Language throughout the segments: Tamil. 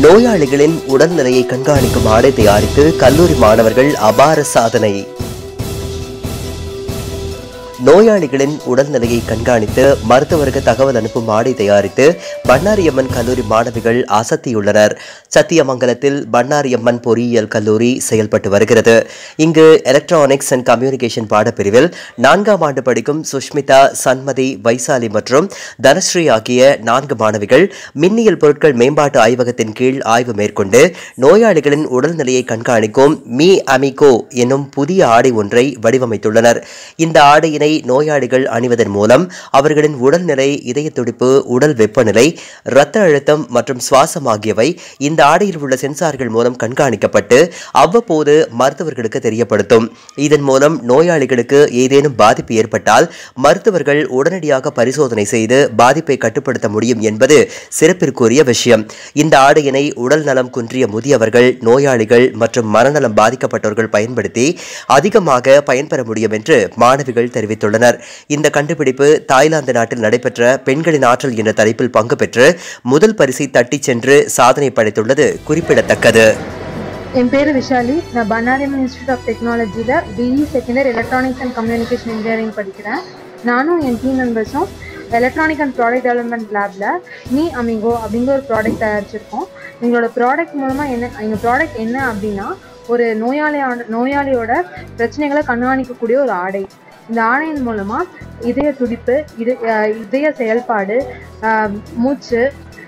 நோயாளிகளின் உடல்நிலையை கண்காணிக்கும் ஆடை தயாரித்து கல்லூரி மாணவர்கள் அபார சாதனை நோயாளிகளின் உடல்நிலையை கண்காணித்து மருத்துவருக்கு தகவல் அனுப்பும் ஆடை தயாரித்து பண்ணாரியம்மன் கல்லூரி மாணவிகள் அசத்தியுள்ளனர் சத்தியமங்கலத்தில் பண்ணாரியம்மன் பொறியியல் கல்லூரி செயல்பட்டு வருகிறது இங்கு எலக்ட்ரானிக்ஸ் அண்ட் கம்யூனிகேஷன் பாடப்பிரிவில் நான்காம் ஆண்டு படிக்கும் சுஷ்மிதா சன்மதி வைசாலி மற்றும் தனஸ்ரீ ஆகிய நான்கு மாணவிகள் மின்னியல் பொருட்கள் மேம்பாட்டு ஆய்வகத்தின் கீழ் ஆய்வு மேற்கொண்டு நோயாளிகளின் உடல்நிலையை கண்காணிக்கும் மீ அமிகோ என்னும் புதிய ஆடை ஒன்றை வடிவமைத்துள்ளனர் இந்த ஆடையினை நோயாளிகள் அணிவதன் மூலம் அவர்களின் உடல்நிலை இதய துடிப்பு உடல் வெப்பநிலை இரத்த அழுத்தம் மற்றும் சுவாசம் ஆகியவை இந்த ஆடையில் உள்ள சென்சார்கள் மூலம் கண்காணிக்கப்பட்டு அவ்வப்போது மருத்துவர்களுக்கு தெரியப்படுத்தும் இதன் மூலம் நோயாளிகளுக்கு ஏதேனும் பாதிப்பு ஏற்பட்டால் மருத்துவர்கள் உடனடியாக பரிசோதனை செய்து பாதிப்பை கட்டுப்படுத்த முடியும் என்பது சிறப்பிற்குரிய விஷயம் இந்த ஆடையினை உடல் நலம் குன்றிய முதியவர்கள் நோயாளிகள் மற்றும் மனநலம் பாதிக்கப்பட்டவர்கள் பயன்படுத்தி அதிகமாக பயன்பெற முடியும் என்று மாணவிகள் தெரிவித்துள்ளனர் இந்த கண்டுபிடிப்பு தாய்லாந்து நாட்டில் நடைபெற்ற பெண்களின் ஆற்றல் என்ற தலைப்பில் பங்கு பெற்று முதல் பரிசை தட்டிச் சென்று சாதனை படைத்துள்ளது குறிப்பிடத்தக்கது என் பேர் விஷாலி நான் பன்னாரியம் இன்ஸ்டியூட் ஆஃப் டெக்னாலஜியில் BE second year electronics and communication engineering படிக்கிறேன் நானும் என் டீம் மெம்பர்ஸும் எலக்ட்ரானிக் அண்ட் ப்ராடக்ட் டெவலப்மெண்ட் லேபில் மீ அமிகோ அப்படிங்கிற ஒரு ப்ராடக்ட் தயாரிச்சிருக்கோம் எங்களோட ப்ராடக்ட் மூலமாக என்ன எங்கள் ப்ராடக்ட் என்ன அப்படின்னா ஒரு நோயாளியான நோயாளியோட பிரச்சனைகளை கண்காணிக்கக்கூடிய ஒரு ஆடை இந்த ஆடையின் மூலமாக இதய துடிப்பு இது அஹ் இதய செயல்பாடு அஹ் மூச்சு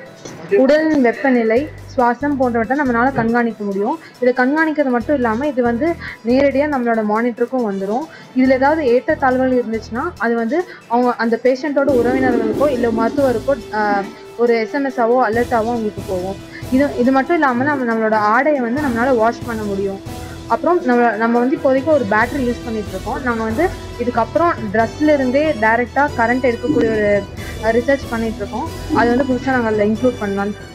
உடல் வெப்பநிலை சுவாசம் போன்றவற்றை நம்மளால கண்காணிக்க முடியும் இதை கண்காணிக்கிறது மட்டும் இல்லாமல் இது வந்து நேரடியாக நம்மளோட மானிட்டருக்கும் வந்துடும் இதில் ஏதாவது ஏற்றத்தாழ்வுகள் இருந்துச்சுன்னா அது வந்து அவங்க அந்த பேஷண்ட்டோட உறவினர்களுக்கோ இல்லை மருத்துவருக்கோ ஆஹ், ஒரு எஸ்எம்எஸ்ஸாவோ அலர்ட்டாவோ அவங்களுக்கு போகும் இது இது மட்டும் இல்லாமல் நம்ம நம்மளோட ஆடையை வந்து நம்மளால வாஷ் பண்ண முடியும் அப்புறம் நம்ம நம்ம வந்து இப்போதைக்கு ஒரு பேட்டரி யூஸ் பண்ணிட்டு இருக்கோம் நாங்கள் வந்து இதுக்கப்புறம் ட்ரெஸ்ல இருந்தே டைரெக்டாக கரண்ட் எடுக்கக்கூடிய ஒரு ரிசர்ச் பண்ணிட்டு இருக்கோம் அது வந்து புதுசாக நாங்கள் அதில் இன்க்ளூட் பண்ணலாம்னு